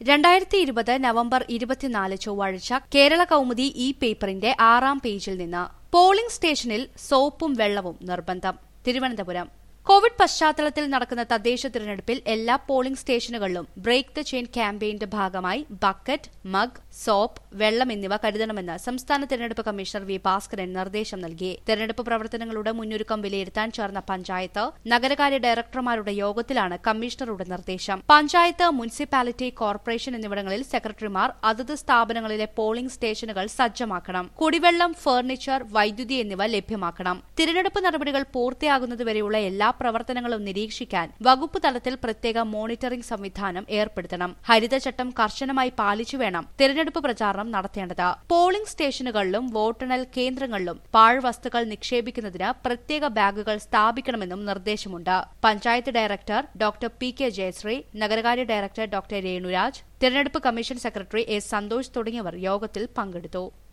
രണ്ടായിരത്തി ഇരുപത് നവംബർ ഇരുപത്തിനാല് ചൊവ്വാഴ്ച കേരള കൗമുദി ഇ പേപ്പറിന്റെ ആറാം പേജിൽ നിന്ന് പോളിംഗ് സ്റ്റേഷനിൽ സോപ്പും വെള്ളവും നിർബന്ധം തിരുവനന്തപുരം കോവിഡ് പശ്ചാത്തലത്തിൽ നടക്കുന്ന തദ്ദേശ തിരഞ്ഞെടുപ്പിൽ എല്ലാ പോളിംഗ് സ്റ്റേഷനുകളിലും ബ്രേക്ക് ദ ചെയിൻ ക്യാമ്പയിന്റെ ഭാഗമായി ബക്കറ്റ് മഗ് സോപ്പ് വെള്ളം എന്നിവ കരുതണമെന്ന് സംസ്ഥാന തിരഞ്ഞെടുപ്പ് കമ്മീഷണർ വി ഭാസ്കരൻ നിർദ്ദേശം നൽകി തിരഞ്ഞെടുപ്പ് പ്രവർത്തനങ്ങളുടെ മുന്നൊരുക്കം വിലയിരുത്താൻ ചേർന്ന പഞ്ചായത്ത് നഗരകാര്യ ഡയറക്ടർമാരുടെ യോഗത്തിലാണ് കമ്മീഷണറുടെ നിർദ്ദേശം പഞ്ചായത്ത് മുനിസിപ്പാലിറ്റി കോർപ്പറേഷൻ എന്നിവിടങ്ങളിൽ സെക്രട്ടറിമാർ അതത് സ്ഥാപനങ്ങളിലെ പോളിംഗ് സ്റ്റേഷനുകൾ സജ്ജമാക്കണം കുടിവെള്ളം ഫർണിച്ചർ വൈദ്യുതി എന്നിവ ലഭ്യമാക്കണം തിരഞ്ഞെടുപ്പ് നടപടികൾ പൂർത്തിയാകുന്നതുവരെയുള്ള എല്ലാ പ്രവർത്തനങ്ങളും നിരീക്ഷിക്കാൻ വകുപ്പ് തലത്തിൽ പ്രത്യേക മോണിറ്ററിംഗ് സംവിധാനം ഏർപ്പെടുത്തണം ഹരിതചട്ടം കർശനമായി പാലിച്ചു വേണം തിരഞ്ഞെടുപ്പ് പ്രചാരണം നടത്തേണ്ടത് പോളിംഗ് സ്റ്റേഷനുകളിലും വോട്ടെണ്ണൽ കേന്ദ്രങ്ങളിലും പാഴ്വസ്തുക്കൾ നിക്ഷേപിക്കുന്നതിന് പ്രത്യേക ബാഗുകൾ സ്ഥാപിക്കണമെന്നും നിർദ്ദേശമുണ്ട് panchayat director doctor P K Jayashree നഗരകാര്യ ഡയറക്ടർ ഡോക്ടർ രേണുരാജ് തിരഞ്ഞെടുപ്പ് കമ്മീഷൻ സെക്രട്ടറി എസ് സന്തോഷ് തുടങ്ങിയവർ യോഗത്തിൽ പങ്കെടുത്തു